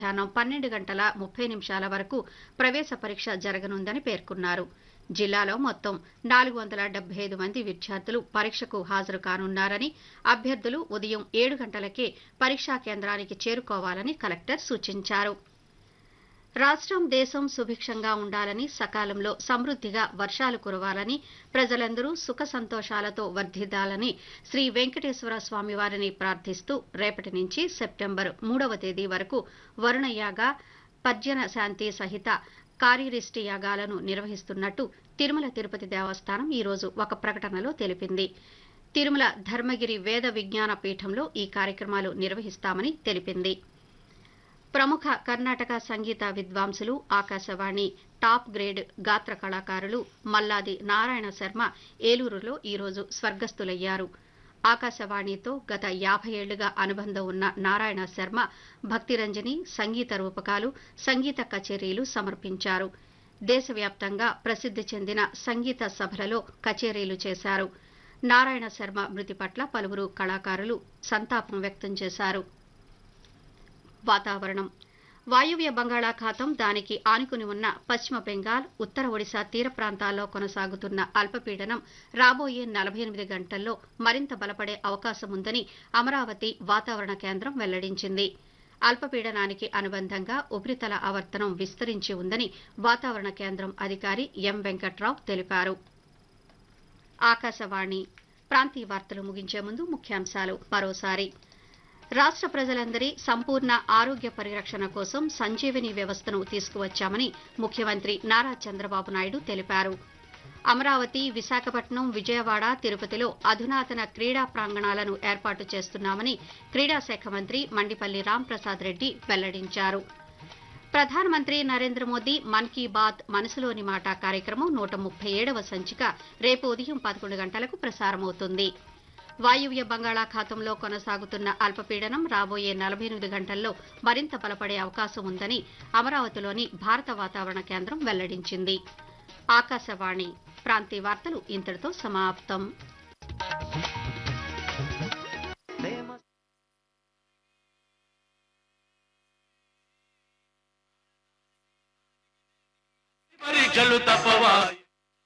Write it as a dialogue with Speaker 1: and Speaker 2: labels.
Speaker 1: మధ్యాహ్నం పన్నెండు గంటల ముప్పై నిమిషాల వరకు ప్రవేశ పరీక్ష జరగనుందని పేర్కొన్నారు జిల్లాలో మొత్తం నాలుగు వందల డెబ్బై ఐదు మంది విద్యార్థులు పరీక్షకు హాజరు కానున్నారని అభ్యర్థులు ఉదయం ఏడు గంటలకే పరీక్షా కేంద్రానికి చేరుకోవాలని కలెక్టర్ సూచించారు రాష్ట్రం దేశం సుభిక్షంగా ఉండాలని సకాలంలో సమృద్దిగా వర్షాలు కురవాలని ప్రజలందరూ సుఖ సంతోషాలతో వర్ధిల్లాలని శ్రీ వెంకటేశ్వర స్వామి వారిని ప్రార్థిస్తూ రేపటి నుంచి సెప్టెంబర్ మూడవ తేదీ వరకు వరుణయాగ పర్జన శాంతి సహిత కార్యరిష్టి యాగాలను నిర్వహిస్తున్నట్టు తిరుమల తిరుపతి దేవస్థానం ఈ రోజు ఒక ప్రకటనలో తెలిపింది తిరుమల ధర్మగిరి వేద విజ్ఞాన పీఠంలో ఈ కార్యక్రమాలు నిర్వహిస్తామని తెలిపింది ప్రముఖ కర్ణాటక సంగీత విద్వాంసులు ఆకాశవాణి టాప్ గ్రేడ్ గాత్ర కళాకారులు మల్లాది నారాయణ శర్మ ఏలూరులో ఈరోజు స్వర్గస్థులయ్యారు ఆకాశవాణితో గత యాభై ఏళ్లుగా అనుబంధం ఉన్న నారాయణ శర్మ భక్తిరంజని సంగీత రూపకాలు సంగీత కచేరీలు సమర్పించారు దేశవ్యాప్తంగా ప్రసిద్ది చెందిన సంగీత సభలలో కచేరీలు చేశారు నారాయణ శర్మ మృతి పట్ల పలువురు కళాకారులు సంతాపం వ్యక్తం చేశారు వాతావరణం వాయువ్య బంగాళాఖాతం దానికి ఆనుకుని ఉన్న పశ్చిమ బెంగాల్ ఉత్తర ఒడిశా తీర ప్రాంతాల్లో కొనసాగుతున్న అల్పపీడనం రాబోయే నలభై ఎనిమిది గంటల్లో మరింత బలపడే అవకాశం ఉందని అమరావతి వాతావరణ కేంద్రం వెల్లడించింది అల్పపీడనానికి అనుబంధంగా ఉపరితల ఆవర్తనం విస్తరించి ఉందని వాతావరణ కేంద్రం అధికారి ఎం వెంకట్రావు తెలిపారు ఆకాశవాణి ప్రాంతీయ వార్తలు ముగించే ముందు ముఖ్యాంశాలు మరోసారి రాష్ట్ర ప్రజలందరి సంపూర్ణ ఆరోగ్య పరిరక్షణ కోసం సంజీవని వ్యవస్థను తీసుకువచ్చామని ముఖ్యమంత్రి నారా చంద్రబాబు నాయుడు తెలిపారు అమరావతి విశాఖపట్నం విజయవాడ తిరుపతిలో అధునాతన క్రీడా ప్రాంగణాలను ఏర్పాటు చేస్తున్నామని క్రీడా శాఖ మంత్రి మండిపల్లి రాంప్రసాద్ రెడ్డి వెల్లడించారు ప్రధానమంత్రి నరేంద్ర మోదీ మన్ కీ బాత్ మనసులోని మాట కార్యక్రమం నూట ముప్పై ఏడవ సంచిక రేపు ఉదయం పదకొండు గంటలకు ప్రసారమవుతుంది వాయువ్య బంగాళాఖాతంలో కొనసాగుతున్న అల్పపీడనం రాబోయే నలభై ఎనిమిది గంటల్లో మరింత బలపడే అవకాశం ఉందని అమరావతిలోని భారత వాతావరణ కేంద్రం వెల్లడించింది ఆకాశవాణి ప్రాంతీయ వార్తలు ఇంతటితో సమాప్తం
Speaker 2: పరీక్షలు తప్పవా